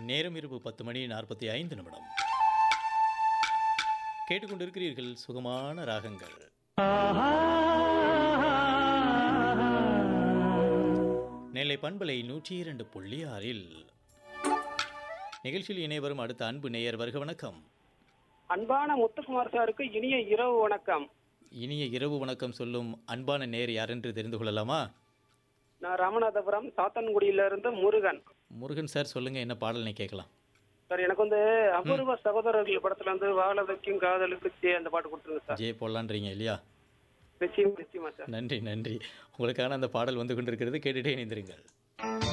நேரம் இரவு பத்து மணி நாற்பத்தி ஐந்து நிமிடம் கேட்டுக்கொண்டிருக்கிறீர்கள் சுகமான ராகங்கள் நெல்லை பண்பலை நூற்றி இரண்டு புள்ளி ஆறில் நிகழ்ச்சியில் இணைவரும் அடுத்த அன்பு நேயர் வருக வணக்கம் அன்பான முத்துக்குமார் சாருக்கு இனிய இரவு வணக்கம் இனிய இரவு வணக்கம் சொல்லும் அன்பான நேர் யார் என்று தெரிந்து கொள்ளலாமா நான் ராமநாதபுரம் சாத்தன்குடியிலிருந்து முருகன் முருகன் சார் சொல்லுங்க என்ன பாடல்னை கேட்கலாம் சார் எனக்கு வந்து அபூர்வ சகோதரர்கள் படத்துல இருந்து வாழ வைக்கும் காதலுக்கு தே அந்த பாட்டு கொடுத்துருங்க சார் ஜே போடலான்றீங்க இல்லையா நிச்சயம் நிச்சயமா சார் நன்றி நன்றி உங்களுக்கான அந்த பாடல் வந்து கொண்டிருக்கிறது கேட்டுட்டே இணைந்திருங்கள்